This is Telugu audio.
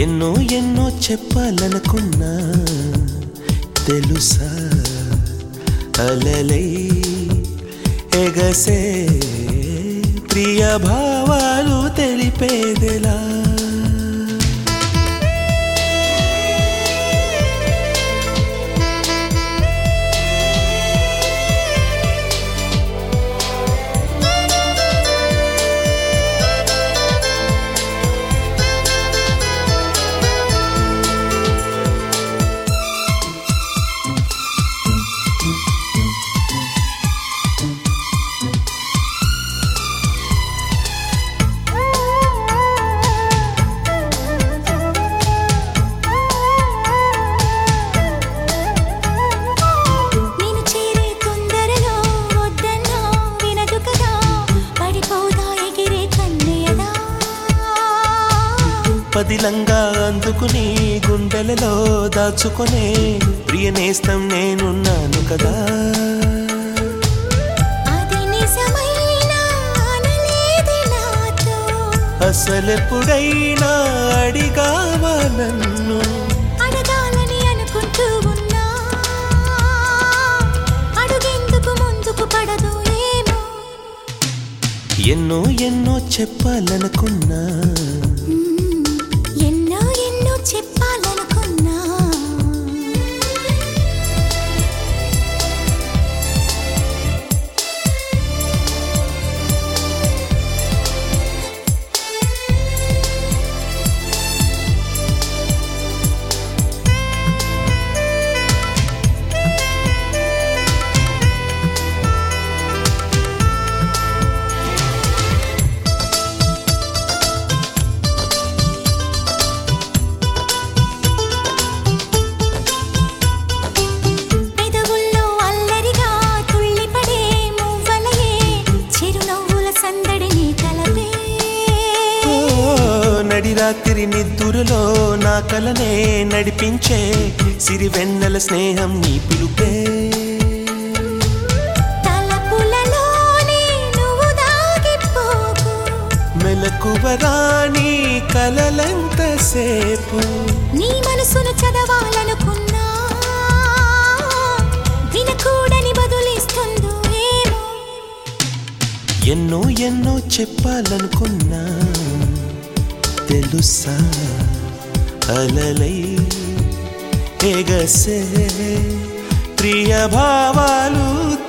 ఎన్నో ఎన్నో చెప్పాలనుకున్నా తెలుసా అలలై ఎగసే ప్రియ భావాలు తెలిపేదెలా నేను చేరే తొందరలో వద్దన్నా వినదు కదా పడిపోదా ఎగిరే కన్నయ్యదా పదిలంగా అందుకుని గుండెలలో దాచుకునే ప్రియనేస్తం నేనున్నాను కదా అది నిజమైనా అనలేది నాతో అసలెప్పుడైనా అడిగావా నన్ను అడగాలని అనుకుంటూ ఉన్నా అడుగెందుకు ముందుకు పడదు ఏమో ఎన్నో ఎన్నో చెప్పాలనుకున్నా మ్మ్. ఎన్నో ఎన్నో చెప్పాలనుకున్నా పెదవుల్లో అల్లరిగా తుళ్ళిపడే మువ్వలయే చిరునవ్వుల సందడిని కలపే ఓ, నడిరాత్రి నిద్దురులో నా కలనే నడిపించే సిరివెన్నెల స్నేహం నీ పిలుపే తలపులలోనే నువ్వు దాగిపోకు మెలకువరాని కలలంతసేపు నీ మనసును చదవాలనుకున్నా వినకూడని బదులిస్తుందో ఏమో ఎన్నో ఎన్నో చెప్పాలనుకున్నా తెలుసా అలలై ఎగసే ప్రియ భావాలు